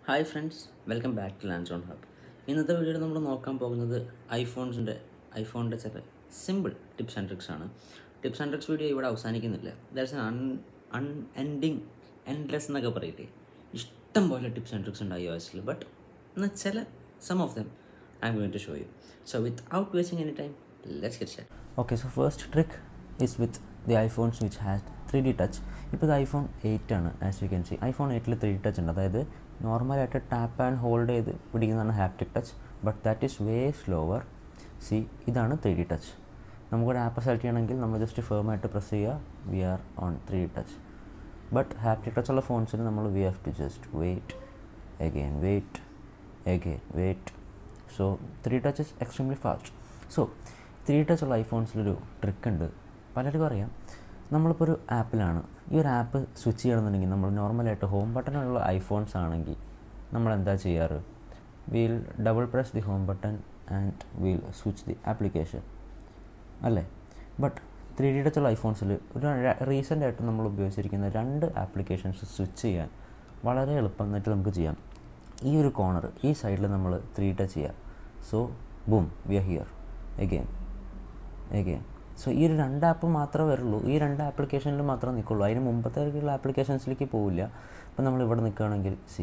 Hi friends welcome back to land on hub ഇന്നത്തെ വീഡിയോയിൽ നമ്മൾ നോക്കാൻ പോകുന്നത് ഐഫോൺസിൻ്റെ ഐഫോണിൻ്റെ ചില സിമ്പിൾ ടിപ്സ് ആൻഡ് ട്രിക്സ് ആണ് ടിപ്സ് ആൻഡ് ട്രിക്സ് വീഡിയോ ഇവിടെ അവസാനിക്കുന്നില്ല that's un un ending endless എന്നൊക്കെ പറയട്ടെ ഇഷ്ടം പോലെ ടിപ്സ് ആൻഡ് ട്രിക്സ് ഉണ്ട് ഐ ഒ എസിൽ ബട്ട് എന്നാൽ ചില some of them I am going to show you so without wasting any time let's get start Okay, so first trick is with the iPhones which has 3D touch. ഇപ്പോൾ ഇത് iPhone eight ആണ് as you can see iPhone എയ്റ്റിൽ three D touch ഉണ്ട് അതായത് നോർമലായിട്ട് tap and hold ചെയ്ത് പിടിക്കുന്നതാണ് haptic touch but that is way slower see ഇതാണ് ത്രീ ഡി ടച്ച് നമുക്കൊരു ആപ്പ് സെലക്ട് ചെയ്യണമെങ്കിൽ നമ്മൾ ജസ്റ്റ് ഫേമായിട്ട് പ്രസ് ചെയ്യുക we are on three D touch but haptic touch ഉള്ള ഫോൺസിന് നമ്മൾ we have to just wait again wait again wait so three touch is extremely fast so three touch ഉള്ള ഐഫോൺസിലൊരു trick ഉണ്ട് പലർക്കും അറിയാം നമ്മളിപ്പോൾ ഒരു ആപ്പിലാണ് ഈ ഒരു ആപ്പ് സ്വിച്ച് ചെയ്യണമെന്നുണ്ടെങ്കിൽ നമ്മൾ നോർമലായിട്ട് ഹോം ബട്ടണുള്ള ഐഫോൺസ് ആണെങ്കിൽ നമ്മൾ എന്താ ചെയ്യാറ് we'll double press the home button and we'll switch the application അല്ലേ ബട്ട് ത്രീ ഡി ടച്ചുള്ള ഐഫോൺസിൽ ഒരു റീസെൻ്റ് ആയിട്ട് നമ്മൾ ഉപയോഗിച്ചിരിക്കുന്ന രണ്ട് ആപ്ലിക്കേഷൻസ് സ്വിച്ച് ചെയ്യാൻ വളരെ എളുപ്പമായിട്ട് നമുക്ക് ചെയ്യാം ഈ ഒരു കോർണർ ഈ സൈഡിൽ നമ്മൾ ത്രീ ടച്ച് ചെയ്യുക so boom we are here again again so ഈ ഒരു രണ്ട് ആപ്പ് മാത്രമേ വരുള്ളൂ ഈ രണ്ട് ആപ്ലിക്കേഷനിൽ മാത്രമേ നിൽക്കുള്ളൂ അതിന് മുമ്പത്തേക്കുള്ള ആപ്ലിക്കേഷൻസിലേക്ക് പോവില്ല ഇപ്പം നമ്മൾ ഇവിടെ നിൽക്കുകയാണെങ്കിൽ see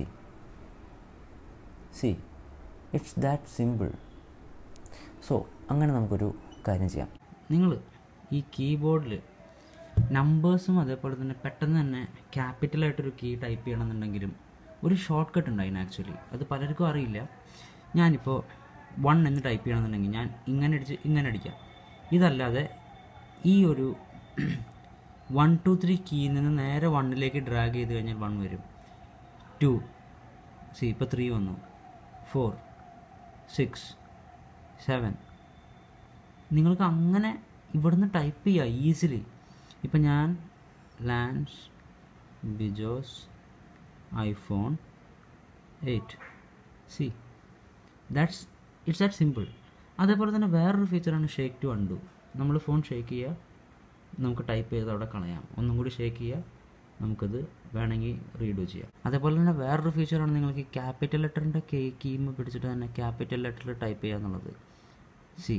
see it's that simple so അങ്ങനെ നമുക്കൊരു കാര്യം ചെയ്യാം നിങ്ങൾ ഈ കീബോർഡിൽ നമ്പേഴ്സും അതേപോലെ തന്നെ പെട്ടെന്ന് തന്നെ ക്യാപിറ്റലായിട്ടൊരു കീ ടൈപ്പ് ചെയ്യണമെന്നുണ്ടെങ്കിലും ഒരു ഷോർട്ട് കട്ട് ഉണ്ട് അതിന് ആക്ച്വലി അത് പലർക്കും അറിയില്ല ഞാനിപ്പോൾ വൺ എന്ന് ടൈപ്പ് ചെയ്യണമെന്നുണ്ടെങ്കിൽ ഞാൻ ഇങ്ങനെ അടിച്ച് ഇങ്ങനെ അടിക്കാം ഇതല്ലാതെ ഈ ഒരു വൺ ടു ത്രീ കീയിൽ നിന്ന് നേരെ വണ്ണിലേക്ക് ഡ്രാഗ് ചെയ്ത് കഴിഞ്ഞാൽ വൺ വരും ടു സി ഇപ്പോൾ ത്രീ വന്നു ഫോർ സിക്സ് സെവൻ നിങ്ങൾക്ക് അങ്ങനെ ഇവിടുന്ന് ടൈപ്പ് ചെയ്യുക ഈസിലി ഇപ്പം ഞാൻ ലാൻസ് ബിജോസ് iPhone eight see that's it's that simple അതേപോലെ തന്നെ വേറൊരു ഫീച്ചറാണ് ഷേക്ക് ടു അണ്ടു നമ്മൾ ഫോൺ ഷേക്ക് ചെയ്യുക നമുക്ക് ടൈപ്പ് ചെയ്ത് അവിടെ കളയാം ഒന്നും കൂടി ഷേക്ക് ചെയ്യുക നമുക്കത് വേണമെങ്കിൽ റീഡു ചെയ്യാം അതേപോലെ തന്നെ വേറൊരു ഫീച്ചറാണ് നിങ്ങൾക്ക് ക്യാപിറ്റൽ ലെറ്ററിൻ്റെ കേ കീമ് പിടിച്ചിട്ട് തന്നെ ക്യാപിറ്റൽ ലെറ്ററിൽ ടൈപ്പ് ചെയ്യുക എന്നുള്ളത് സി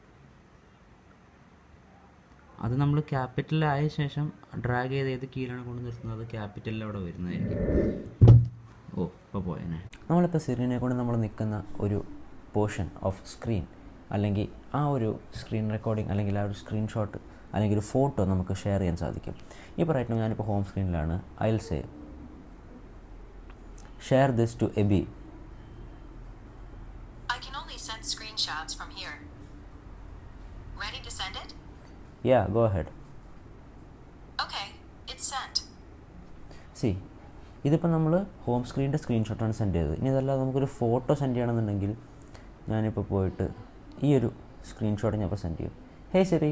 അത് നമ്മൾ ക്യാപിറ്റലായ ശേഷം ഡ്രാഗ് ചെയ്ത് ഏത് കീയിലാണ് കൊണ്ട് നിർത്തുന്നത് ക്യാപിറ്റലിൽ അവിടെ വരുന്നതായിരിക്കും ഓ ഇപ്പോൾ പോയനെ നമ്മളിപ്പോൾ സിറിനെ കൊണ്ട് നമ്മൾ നിൽക്കുന്ന ഒരു പോർഷൻ ഓഫ് സ്ക്രീൻ അല്ലെങ്കിൽ ആ ഒരു സ്ക്രീൻ റെക്കോർഡിംഗ് അല്ലെങ്കിൽ ആ ഒരു സ്ക്രീൻഷോട്ട് അല്ലെങ്കിൽ ഒരു ഫോട്ടോ നമുക്ക് ഷെയർ ചെയ്യാൻ സാധിക്കും ഇപ്പോൾ റൈറ്റ് നോ ഞാനിപ്പോൾ ഹോം സ്ക്രീനിലാണ് I will say share this to Aby I can only send screenshots from here. Ready to send it? Yeah go ahead Okay, it's sent. See ഇതിപ്പോൾ നമ്മൾ ഹോം സ്ക്രീനിൻ്റെ സ്ക്രീൻഷോട്ടാണ് സെൻഡ് ചെയ്തത് ഇനി ഇതല്ലാതെ നമുക്കൊരു ഫോട്ടോ സെൻഡ് ചെയ്യണമെന്നുണ്ടെങ്കിൽ ഞാനിപ്പോൾ പോയിട്ട് ഈ ഒരു സ്ക്രീൻഷോട്ട് ഞാൻ ഇപ്പോൾ സെൻഡ് ചെയ്യും ഹേ ശരി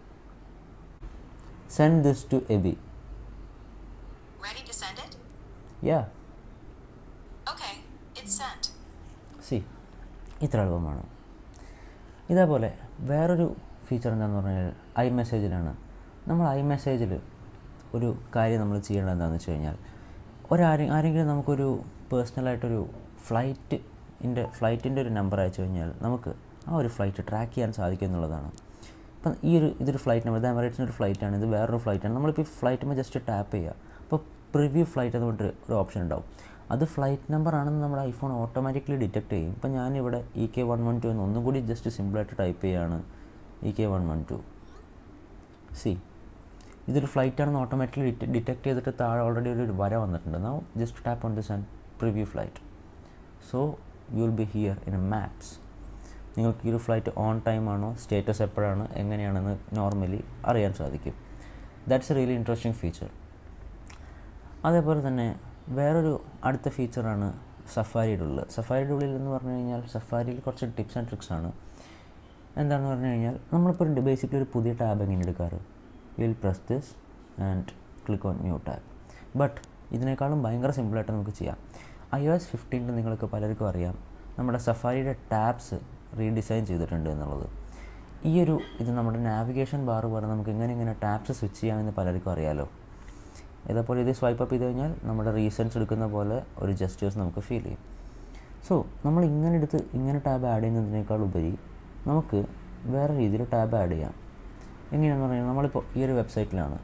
send this to Aby Ready to send it? Yeah Okay, it's sent. See ഇത്ര എളുപ്പമാണ് ഇതേപോലെ വേറൊരു ഫീച്ചർ എന്താണെന്ന് പറഞ്ഞാൽ ഐ മെസ്സേജിലാണ് നമ്മൾ ഐ മെസ്സേജിൽ ഒരു കാര്യം നമ്മൾ ചെയ്യേണ്ടത് എന്താണെന്ന് വെച്ച് കഴിഞ്ഞാൽ ഒരാരെ ആരെങ്കിലും നമുക്കൊരു പേഴ്സണലായിട്ടൊരു ഫ്ലൈറ്റിൻ്റെ ഫ്ലൈറ്റിൻ്റെ ഒരു നമ്പർ അയച്ചു കഴിഞ്ഞാൽ നമുക്ക് ആ ഒരു ഫ്ലൈറ്റ് ട്രാക്ക് ചെയ്യാൻ സാധിക്കും എന്നുള്ളതാണ് ഇപ്പം ഈ ഒരു ഇതൊരു ഫ്ലൈറ്റ് നമ്പർ ഇത് എമിറേറ്റ്സിൻ്റെ ഒരു ഫ്ലൈറ്റാണ് ഇത് വേറൊരു ഫ്ലൈറ്റാണ് നമ്മളിപ്പോൾ ഈ ഫ്ലൈറ്റുമ്പോൾ ജസ്റ്റ് ടാപ്പ് ചെയ്യുക അപ്പോൾ പ്രിവ്യൂ ഫ്ലൈറ്റ് എന്ന് പറഞ്ഞിട്ട് ഒരു ഓപ്ഷൻ ഉണ്ടാവും അത് ഫ്ലൈറ്റ് നമ്പർ ആണെന്ന് നമ്മുടെ ഐഫോൺ ഓട്ടോമാറ്റിക്കലി ഡിറ്റക്ട് ചെയ്യും ഇപ്പം ഞാനിവിടെ E K one one two എന്ന് ഒന്നും കൂടി ജസ്റ്റ് സിമ്പിളായിട്ട് ടൈപ്പ് ചെയ്യുകയാണ് E K one one two see ഇതൊരു ഫ്ലൈറ്റ് ആണെന്ന് ഓട്ടോമാറ്റിക്കലി ഡിറ്റക്ട് ചെയ്തിട്ട് താഴെ ഓൾറെഡി ഒരു വര വന്നിട്ടുണ്ട് now just tap on this and preview flight so you will be here in a maps നിങ്ങൾക്ക് ഈ ഒരു ഫ്ലൈറ്റ് ഓൺ ടൈം ആണോ സ്റ്റേറ്റസ് എപ്പോഴാണ് എങ്ങനെയാണെന്ന് നോർമലി അറിയാൻ സാധിക്കും that's a really interesting feature അതേപോലെ തന്നെ വേറൊരു അടുത്ത ഫീച്ചറാണ് സഫാരിയുടെ ഉള്ളിൽ സഫാരിയുടെ ഉള്ളിൽ എന്ന് പറഞ്ഞു കഴിഞ്ഞാൽ സഫാരിയിൽ കുറച്ച് ടിപ്സ് ആൻഡ് ട്രിക്സ് ആണ് എന്താണെന്ന് പറഞ്ഞു കഴിഞ്ഞാൽ നമ്മളിപ്പോൾ ഒരു ബേസിക്കലി ഒരു പുതിയ ടാബ് എങ്ങനെ എടുക്കാറ് will press this and click on new tab but ഇതിനേക്കാളും ഭയങ്കര സിമ്പിളായിട്ട് നമുക്ക് ചെയ്യാം ഐ ഒ എസ് ഫിഫ്റ്റീനിൽ നിങ്ങൾക്ക് പലർക്കും അറിയാം നമ്മുടെ സഫാരിയുടെ ടാബ്സ് റീഡിസൈൻ ചെയ്തിട്ടുണ്ട് എന്നുള്ളത് ഈ ഒരു ഇത് നമ്മുടെ നാവിഗേഷൻ ബാർ പോലെ നമുക്ക് ഇങ്ങനെ ഇങ്ങനെ ടാബ്സ് സ്വിച്ച് ചെയ്യാമെന്ന് പലർക്കും അറിയാലോ ഇതേപോലെ ഇത് സ്വൈപ്പ് അപ്പ് ചെയ്ത് കഴിഞ്ഞാൽ നമ്മുടെ റീസൺസ് എടുക്കുന്ന പോലെ ഒരു ജസ്റ്റേഴ്സ് നമുക്ക് ഫീൽ ചെയ്യും സോ നമ്മൾ ഇങ്ങനെ എടുത്ത് ഇങ്ങനെ ടാബ് ആഡ് ചെയ്യുന്നതിനേക്കാൾ ഉപരി നമുക്ക് വേറെ രീതിയിൽ ടാബ് ആഡ് ചെയ്യാം എങ്ങനെയാണെന്ന് പറഞ്ഞാൽ നമ്മളിപ്പോൾ ഈ ഒരു വെബ്സൈറ്റിലാണ്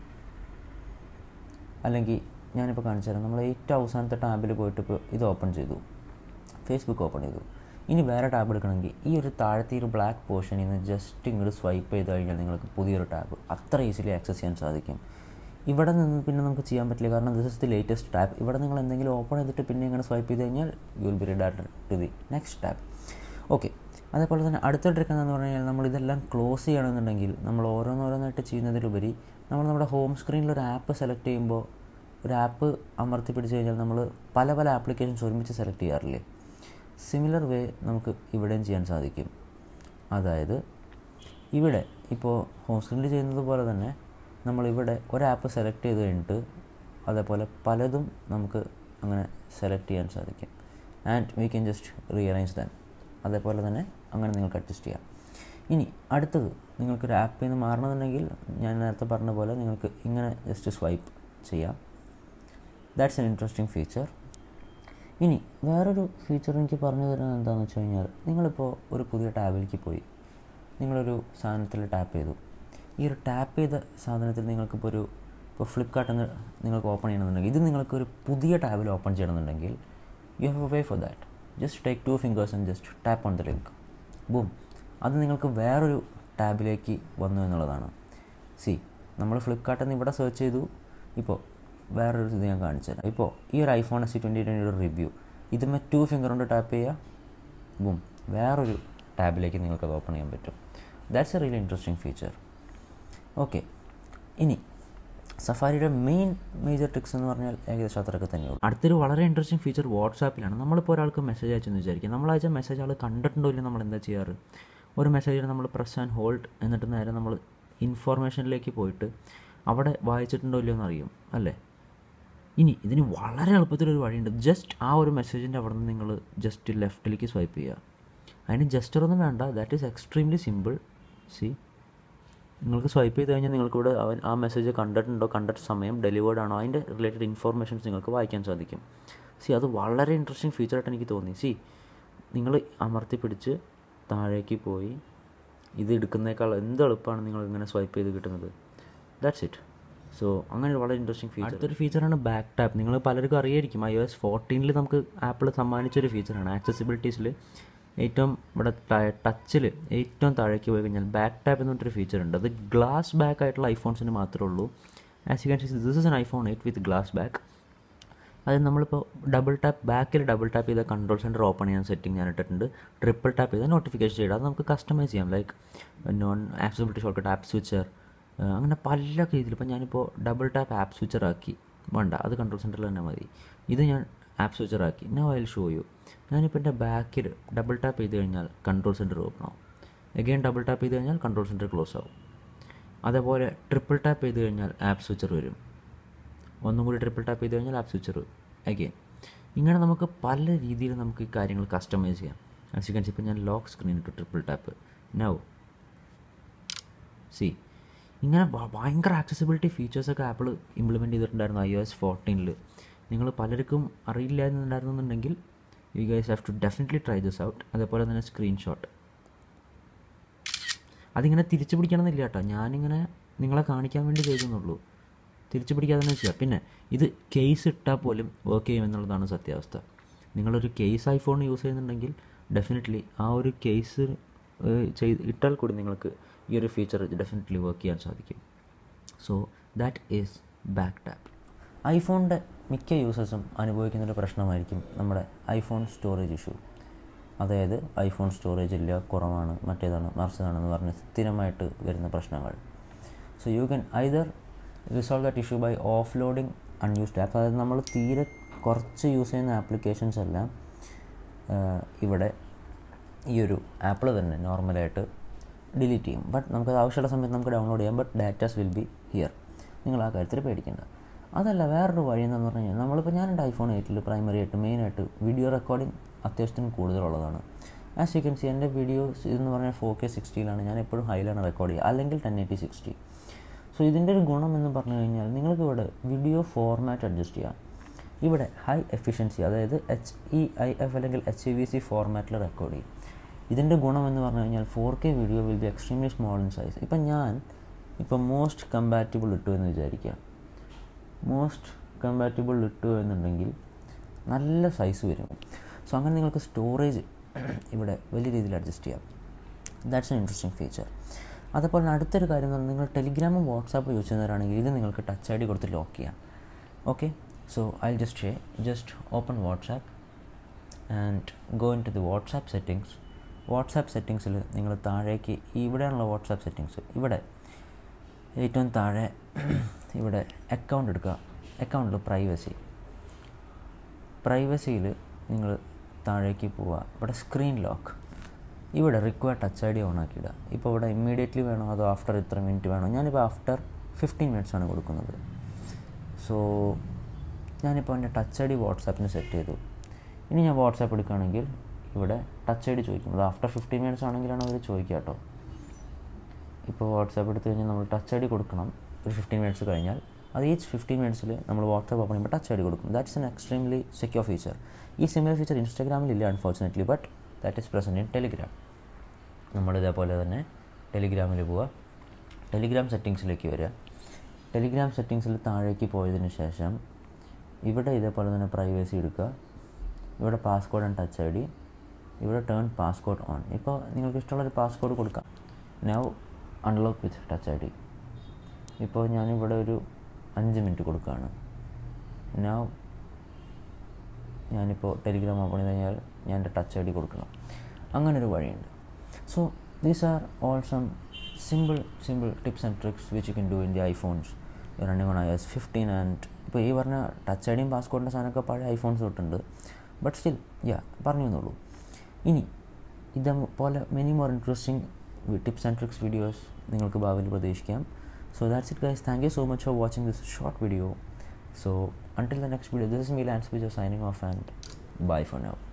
അല്ലെങ്കിൽ ഞാനിപ്പോൾ കാണിച്ചു തരാം നമ്മൾ ഏറ്റവും അവസാനത്തെ ടാബിൽ പോയിട്ട് ഇപ്പോൾ ഇത് ഓപ്പൺ ചെയ്തു ഫേസ്ബുക്ക് ഓപ്പൺ ചെയ്തു ഇനി വേറെ ടാബ് എടുക്കണമെങ്കിൽ ഈ ഒരു താഴത്തെ ഒരു ബ്ലാക്ക് പോർഷനിൽ നിന്ന് ജസ്റ്റ് ഇങ്ങോട്ട് സ്വൈപ്പ് ചെയ്ത് കഴിഞ്ഞാൽ നിങ്ങൾക്ക് പുതിയൊരു ടാബ് അത്ര ഈസിലി ആക്സസ് ചെയ്യാൻ സാധിക്കും ഇവിടെ നിന്ന് പിന്നെ നമുക്ക് ചെയ്യാൻ പറ്റില്ല കാരണം this is the latest tab ഇവിടെ നിങ്ങൾ എന്തെങ്കിലും ഓപ്പൺ ചെയ്തിട്ട് പിന്നെ ഇങ്ങനെ സ്വൈപ്പ് ചെയ്ത് കഴിഞ്ഞാൽ യു വിൽ ബി റിഡാറ്റഡ് to the next tab okay അതേപോലെ തന്നെ അടുത്ത ട്രിക്ക് എന്താണെന്ന് പറഞ്ഞു കഴിഞ്ഞാൽ നമ്മൾ ഇതെല്ലാം ക്ലോസ് ചെയ്യണമെന്നുണ്ടെങ്കിൽ നമ്മൾ ഓരോന്നോരോന്നായിട്ട് ചെയ്യുന്നതിലുപരി നമ്മൾ നമ്മുടെ ഹോം സ്ക്രീനിൽ ഒരു ആപ്പ് സെലക്ട് ചെയ്യുമ്പോൾ ഒരു ആപ്പ് അമർത്തി പിടിച്ച് കഴിഞ്ഞാൽ നമ്മൾ പല പല ആപ്ലിക്കേഷൻസ് ഒരുമിച്ച് സെലക്ട് ചെയ്യാറില്ലേ സിമിലർ വേ നമുക്ക് ഇവിടെയും ചെയ്യാൻ സാധിക്കും അതായത് ഇവിടെ ഇപ്പോൾ ഹോം സ്ക്രീനിൽ ചെയ്യുന്നത് പോലെ തന്നെ നമ്മളിവിടെ ഒരു ആപ്പ് സെലക്ട് ചെയ്ത് കഴിഞ്ഞിട്ട് അതേപോലെ പലതും നമുക്ക് അങ്ങനെ സെലക്ട് ചെയ്യാൻ സാധിക്കും and we can just rearrange than അതേപോലെ തന്നെ അങ്ങനെ നിങ്ങൾക്ക് അഡ്ജസ്റ്റ് ചെയ്യാം ഇനി അടുത്തത് നിങ്ങൾക്കൊരു ആപ്പിൽ നിന്ന് മാറണമെന്നുണ്ടെങ്കിൽ ഞാൻ നേരത്തെ പറഞ്ഞ പോലെ നിങ്ങൾക്ക് ഇങ്ങനെ ജസ്റ്റ് സ്വൈപ്പ് ചെയ്യാം ദാറ്റ്സ് എൻ ഇൻട്രസ്റ്റിംഗ് ഫീച്ചർ ഇനി വേറൊരു ഫീച്ചർ എനിക്ക് പറഞ്ഞു തരുന്നത് എന്താണെന്ന് വെച്ച് കഴിഞ്ഞാൽ നിങ്ങളിപ്പോൾ ഒരു പുതിയ ടാബിലേക്ക് പോയി നിങ്ങളൊരു സാധനത്തിൽ ടാപ്പ് ചെയ്തു ഈ ഒരു ടാപ്പ് ചെയ്ത സാധനത്തിൽ നിങ്ങൾക്കിപ്പോൾ ഒരു ഇപ്പോൾ ഫ്ലിപ്കാർട്ട് എന്ന് നിങ്ങൾക്ക് ഓപ്പൺ ചെയ്യണമെന്നുണ്ടെങ്കിൽ ഇത് നിങ്ങൾക്ക് ഒരു പുതിയ ടാബിൽ ഓപ്പൺ ചെയ്യണമെന്നുണ്ടെങ്കിൽ you have a way for that just take two fingers and just tap on the link boom അത് നിങ്ങൾക്ക് വേറൊരു ടാബിലേക്ക് വന്നു എന്നുള്ളതാണ് സി നമ്മൾ ഫ്ലിപ്കാർട്ടിൽ നിന്ന് ഇവിടെ സെർച്ച് ചെയ്തു ഇപ്പോൾ വേറൊരു ഇത് ഞാൻ കാണിച്ചു തരാം ഇപ്പോൾ ഈ ഒരു ഐഫോൺ എസ് സി ട്വൻറ്റി ട്വൻറ്റിയുടെ റിവ്യൂ ഇതുമേ ടു ഫിംഗർ കൊണ്ട് ടാപ്പ് ചെയ്യുക ബൂം വേറൊരു ടാബിലേക്ക് നിങ്ങൾക്ക് അത് ഓപ്പൺ ചെയ്യാൻ പറ്റും that's a really interesting feature okay ഇനി സഫാരിയുടെ മെയിൻ മേജർ ട്രിക്സ് എന്ന് പറഞ്ഞാൽ ഏകദേശം അത്രയൊക്കെ തന്നെയുള്ളൂ അടുത്തൊരു വളരെ ഇൻട്രസ്റ്റിംഗ് ഫീച്ചർ വാട്സാപ്പിലാണ് നമ്മളിപ്പോൾ ഒരാൾക്ക് മെസ്സേജ് അയച്ചെന്ന് വിചാരിക്കുക നമ്മൾ അയച്ച മെസ്സേജ് ആൾ കണ്ടിട്ടുണ്ടോ ഇല്ല നമ്മൾ എന്താ ചെയ്യാറ് ഒരു മെസ്സേജിൽ നമ്മൾ പ്രസ് ആൻഡ് ഹോൾഡ് എന്നിട്ട് നേരെ നമ്മൾ ഇൻഫോർമേഷനിലേക്ക് പോയിട്ട് അവിടെ വായിച്ചിട്ടുണ്ടോ ഇല്ലയോ എന്ന് അറിയും അല്ലേ ഇനി ഇതിന് വളരെ എളുപ്പത്തിലൊരു വഴിയുണ്ട് ജസ്റ്റ് ആ ഒരു മെസ്സേജിൻ്റെ അവിടെ നിന്ന് നിങ്ങൾ ജസ്റ്റ് ലെഫ്റ്റിലേക്ക് സ്വൈപ്പ് ചെയ്യുക അതിന് ജസ്റ്ററൊന്നും വേണ്ട that is extremely simple see നിങ്ങൾക്ക് സ്വൈപ്പ് ചെയ്ത് കഴിഞ്ഞാൽ നിങ്ങൾക്ക് ഇവിടെ അവൻ ആ മെസ്സേജ് കണ്ടിട്ടുണ്ടോ കണ്ട സമയം ഡെലിവേർഡ് ആണോ അതിൻ്റെ റിലേറ്റഡ് ഇൻഫോർമേഷൻസ് നിങ്ങൾക്ക് വായിക്കാൻ സാധിക്കും സി അത് വളരെ ഇൻട്രസ്റ്റിംഗ് ഫീച്ചറായിട്ട് എനിക്ക് തോന്നി സി നിങ്ങൾ അമർത്തി പിടിച്ച് താഴേക്ക് പോയി ഇത് എടുക്കുന്നേക്കാൾ എന്ത് എളുപ്പമാണ് നിങ്ങൾ ഇങ്ങനെ സ്വൈപ്പ് ചെയ്ത് കിട്ടുന്നത് ദാറ്റ്സ് ഇറ്റ് സോ അങ്ങനെ വളരെ ഇൻട്രസ്റ്റിംഗ് ഫീച്ചർ അടുത്തൊരു ഫീച്ചറാണ് ബാക്ക് ടാപ്പ് നിങ്ങൾ പലർക്കും അറിയായിരിക്കും ഐ ഒ എസ് ഫോർട്ടീനിൽ നമുക്ക് ആപ്പിൾ സമ്മാനിച്ചൊരു ഫീച്ചറാണ് ആക്സസിബിലിറ്റീസിൽ ഏറ്റവും ഇവിടെ ടച്ചിൽ ഏറ്റവും താഴേക്ക് പോയി കഴിഞ്ഞാൽ ബാക്ക് ടാപ്പ് എന്ന് പറഞ്ഞൊരു ഫീച്ചർ ഉണ്ട് അത് ഗ്ലാസ് ബാക്ക് ആയിട്ടുള്ള ഐഫോൺസിന് മാത്രമേ ഉള്ളൂ as you can see this is an iPhone eight with glass back അത് നമ്മളിപ്പോൾ ഡബിൾ ടാപ്പ് ബാക്കിൽ ഡബിൾ ടാപ്പ് ചെയ്ത കൺട്രോൾ സെൻറ്റർ ഓപ്പൺ ചെയ്യാൻ സെറ്റിംഗ് ഞാൻ ഇട്ടിട്ടുണ്ട് ട്രിപ്പിൾ ടാപ്പ് ചെയ്താൽ നോട്ടിഫിക്കേഷൻ ചെയ്താൽ അത് നമുക്ക് കസ്റ്റമൈസ് ചെയ്യാം like non accessibility short app switcher അങ്ങനെ പല രീതിയിൽ ഇപ്പോൾ ഞാനിപ്പോൾ ഡബിൾ ടാപ്പ് ആപ്പ് സ്വിച്ചർ ആക്കി വേണ്ട അത് കൺട്രോൾ സെൻറ്ററിൽ തന്നെ മതി ഇത് ഞാൻ ആപ്പ് സ്വിച്ചർ ആക്കി നോ ഐ ഷോ യു ഞാനിപ്പോൾ എൻ്റെ ബാക്കിൽ ഡബിൾ ടാപ്പ് ചെയ്ത് കഴിഞ്ഞാൽ കൺട്രോൾ സെൻറ്റർ ഓപ്പൺ ആവും എഗെയിൻ ഡബിൾ ടാപ്പ് ചെയ്ത് കഴിഞ്ഞാൽ കൺട്രോൾ സെൻറ്റർ ക്ലോസ് ആവും അതേപോലെ ട്രിപ്പിൾ ടാപ്പ് ചെയ്ത് കഴിഞ്ഞാൽ ആപ്പ് സ്വിച്ചർ വരും ഒന്നും കൂടി ട്രിപ്പിൾ ടാപ്പ് ചെയ്ത് കഴിഞ്ഞാൽ ആപ്പ് സ്വിച്ചർ അഗെയിൻ ഇങ്ങനെ നമുക്ക് പല രീതിയിൽ നമുക്ക് ഈ കാര്യങ്ങൾ കസ്റ്റമൈസ് ചെയ്യാം ആസ് യു കൻ സി ഇപ്പോൾ ഞാൻ ലോക്ക് സ്ക്രീൻ ഇട്ടു ട്രിപ്പിൾ ടാപ്പ് നൗ സി ഇങ്ങനെ ഭ- ഭയങ്കര ആക്സസിബിലിറ്റി ഫീച്ചേഴ്സൊക്കെ ആപ്പിൾ ഇംപ്ലിമെൻറ്റ് ചെയ്തിട്ടുണ്ടായിരുന്നു ഐ ഒ എസ് ഫോർട്ടീനിൽ നിങ്ങൾ പലർക്കും അറിയില്ലായിരുന്നുണ്ടായിരുന്നുണ്ടെങ്കിൽ you guys have to definitely try this out അതേപോലെ തന്നെ സ്ക്രീൻഷോട്ട് അതിങ്ങനെ തിരിച്ചു പിടിക്കണമെന്നില്ല കേട്ടോ ഞാനിങ്ങനെ നിങ്ങളെ കാണിക്കാൻ വേണ്ടി ചെയ്തെന്നുള്ളൂ തിരിച്ചു പിടിക്കാതെ തന്നെ ചെയ്യാം പിന്നെ ഇത് കേസ് ഇട്ടാൽ പോലും വർക്ക് ചെയ്യും എന്നുള്ളതാണ് സത്യാവസ്ഥ നിങ്ങളൊരു കേസ് ഐഫോൺ യൂസ് ചെയ്യുന്നുണ്ടെങ്കിൽ ഡെഫിനറ്റ്ലി ആ ഒരു കേസ് ചെയ്ത് ഇട്ടാൽ കൂടി നിങ്ങൾക്ക് ഈ ഒരു ഫീച്ചർ ഡെഫിനറ്റ്ലി വർക്ക് ചെയ്യാൻ സാധിക്കും so that is back tap ഐഫോണിൻ്റെ മിക്ക യൂസേഴ്സും അനുഭവിക്കുന്നൊരു പ്രശ്നമായിരിക്കും നമ്മുടെ ഐഫോൺ സ്റ്റോറേജ് ഇഷ്യൂ അതായത് ഐഫോൺ സ്റ്റോറേജ് ഇല്ല കുറവാണ് മറ്റേതാണ് മറിച്ചതാണെന്ന് പറഞ്ഞ് സ്ഥിരമായിട്ട് വരുന്ന പ്രശ്നങ്ങൾ so you can either resolve that issue by offloading unused app അതായത് നമ്മൾ തീരെ കുറച്ച് യൂസ് ചെയ്യുന്ന ആപ്ലിക്കേഷൻസ് എല്ലാം ആഹ്, ഇവിടെ ഈ ഒരു ആപ്പിൾ തന്നെ നോർമലായിട്ട് ഡിലീറ്റ് ചെയ്യും ബട്ട് നമുക്കത് ആവശ്യമുള്ള സമയത്ത് നമുക്ക് ഡൗൺലോഡ് ചെയ്യാം but datas will be here നിങ്ങൾ ആ കാര്യത്തിൽ പേടിക്കേണ്ട അതല്ല വേറൊരു വഴി എന്താണെന്ന് പറഞ്ഞു കഴിഞ്ഞാൽ നമ്മളിപ്പോൾ ഞാൻ എൻ്റെ ഐഫോൺ എയ്റ്റിൽ പ്രൈമറി ആയിട്ട് മെയിനായിട്ട് വീഡിയോ റെക്കോർഡിംഗ് അത്യാവശ്യത്തിന് കൂടുതലുള്ളതാണ് ആസ് യു കെൻ സി എൻ്റെ വീഡിയോസ് ഇതെന്ന് പറഞ്ഞാൽ ഫോർ കെ സിക്സ്റ്റിയിലാണ് ഞാൻ എപ്പോഴും ഹൈയിലാണ് റെക്കോർഡ് ചെയ്യുക അല്ലെങ്കിൽ ടെൻ എയ്റ്റി സിക്സ്റ്റി സോ ഇതിൻ്റെ ഒരു ഗുണം എന്ന് പറഞ്ഞു കഴിഞ്ഞാൽ നിങ്ങൾക്ക് ഇവിടെ വീഡിയോ ഫോർമാറ്റ് അഡ്ജസ്റ്റ് ചെയ്യാം ഇവിടെ ഹൈ എഫിഷ്യൻസി അതായത് എച്ച് ഇ ഐ എഫ് അല്ലെങ്കിൽ എച്ച് ഇ വി സി ഫോർമാറ്റിൽ റെക്കോർഡ് ചെയ്യും ഇതിൻ്റെ ഗുണം എന്ന് പറഞ്ഞു കഴിഞ്ഞാൽ four K video will be extremely small in size ഇപ്പം ഞാൻ ഇപ്പം മോസ്റ്റ് കമ്പാറ്റബിൾ ഇട്ടു എന്ന് വിചാരിക്കുക മോസ്റ്റ് കമ്പാറ്റബിൾ ഇട്ടു എന്നുണ്ടെങ്കിൽ നല്ല സൈസ് വരും സോ അങ്ങനെ നിങ്ങൾക്ക് സ്റ്റോറേജ് ഇവിടെ വലിയ രീതിയിൽ അഡ്ജസ്റ്റ് ചെയ്യാം ദാറ്റ്സ് എൻ ഇൻട്രസ്റ്റിംഗ് ഫീച്ചർ അതുപോലെ തന്നെ അടുത്തൊരു കാര്യം എന്ന് പറഞ്ഞാൽ നിങ്ങൾ ടെലിഗ്രാമും വാട്സാപ്പ് യൂസ് ചെയ്യുന്നവരാണെങ്കിൽ ഇത് നിങ്ങൾക്ക് ടച്ച് ഐ ഡി കൊടുത്ത് ലോക്ക് ചെയ്യാം ഓക്കെ സോ ഐ ജസ്റ്റ് ഷേ just open WhatsApp and go into the WhatsApp settings WhatsApp സെറ്റിങ്സിൽ നിങ്ങൾ താഴേക്ക് ഇവിടെയാണുള്ള വാട്സാപ്പ് സെറ്റിങ്സ് ഇവിടെ ഏറ്റവും താഴെ ഇവിടെ അക്കൗണ്ട് എടുക്കുക അക്കൗണ്ടിൽ പ്രൈവസി പ്രൈവസിയിൽ നിങ്ങൾ താഴേക്ക് പോവുക ഇവിടെ സ്ക്രീൻ ലോക്ക് ഇവിടെ require touch I D on ആക്കിയിടുക ഇപ്പോൾ ഇവിടെ ഇമ്മീഡിയറ്റ്ലി വേണോ അതോ ആഫ്റ്റർ ഇത്ര മിനിറ്റ് വേണോ ഞാനിപ്പോൾ ആഫ്റ്റർ ഫിഫ്റ്റീൻ മിനിറ്റ്സ് ആണ് കൊടുക്കുന്നത് സോ ഞാനിപ്പോൾ എൻ്റെ ടച്ച് ഐ ഡി വാട്സാപ്പിന് സെറ്റ് ചെയ്തു ഇനി ഞാൻ വാട്സാപ്പ് എടുക്കുകയാണെങ്കിൽ ഇവിടെ ടച്ച് ഐ ഡി ചോദിക്കും അത് ആഫ്റ്റർ ഫിഫ്റ്റീൻ മിനിറ്റ്സ് ആണെങ്കിലാണ് അവർ ചോദിക്കുക കേട്ടോ ഇപ്പോൾ വാട്സാപ്പ് എടുത്തു കഴിഞ്ഞാൽ നമ്മൾ ടച്ച് ഐ ഡി കൊടുക്കണം ഒരു ഫിഫ്റ്റീൻ മിനിറ്റ്സ് കഴിഞ്ഞാൽ അത് ഈച്ച് ഫിഫ്റ്റീൻ മിനിറ്റ്സിൽ നമ്മൾ വാട്സാപ്പ് ഓപ്പൺ ചെയ്യുമ്പോൾ ടച്ച് ഐ ഡി കൊടുക്കും that's an extremely secure feature ഈ സിമിലർ ഫീച്ചർ ഇൻസ്റ്റാഗ്രാമിൽ ഇല്ല unfortunately but that is present in Telegram നമ്മൾ ഇതേപോലെ തന്നെ ടെലിഗ്രാമിൽ പോവുക ടെലിഗ്രാം സെറ്റിങ്സിലേക്ക് വരിക ടെലിഗ്രാം സെറ്റിങ്സിൽ താഴേക്ക് പോയതിന് ശേഷം ഇവിടെ ഇതേപോലെ തന്നെ പ്രൈവസി എടുക്കുക ഇവിടെ passcode and touch I D ഇവിടെ ടേൺ പാസ്കോഡ് ഓൺ ഇപ്പോൾ നിങ്ങൾക്ക് ഇഷ്ടമുള്ളൊരു പാസ്കോഡ് കൊടുക്കാം now unlock with touch I D ഇപ്പോൾ ഞാനിവിടെ ഒരു അഞ്ച് മിനിറ്റ് കൊടുക്കുകയാണ് നൗ ഞാനിപ്പോൾ ടെലിഗ്രാം ഓപ്പൺ ചെയ്ത് കഴിഞ്ഞാൽ ഞാൻ എൻ്റെ ടച്ച് ഐ ഡി കൊടുക്കണം അങ്ങനൊരു വഴിയുണ്ട് so these are all some simple simple tips and tricks which you can do in the iPhones running on I S fifteen and ഇപ്പോൾ ഈ പറഞ്ഞ ടച്ച് ഐ ഡിയും പാസ്കോഡിൻ്റെ സാധനമൊക്കെ പഴയ ഐഫോൺസ് തൊട്ടുണ്ട് ബട്ട് സ്റ്റിൽ യാ പറഞ്ഞു എന്നുള്ളൂ ഇനി ഇതേപോലെ many more interesting tips and tricks videos നിങ്ങൾക്ക് ഭാവിയിൽ പ്രതീക്ഷിക്കാം so that's it guys thank you so much for watching this short video So until the next video, this is me Lance Vijay signing off and bye for now.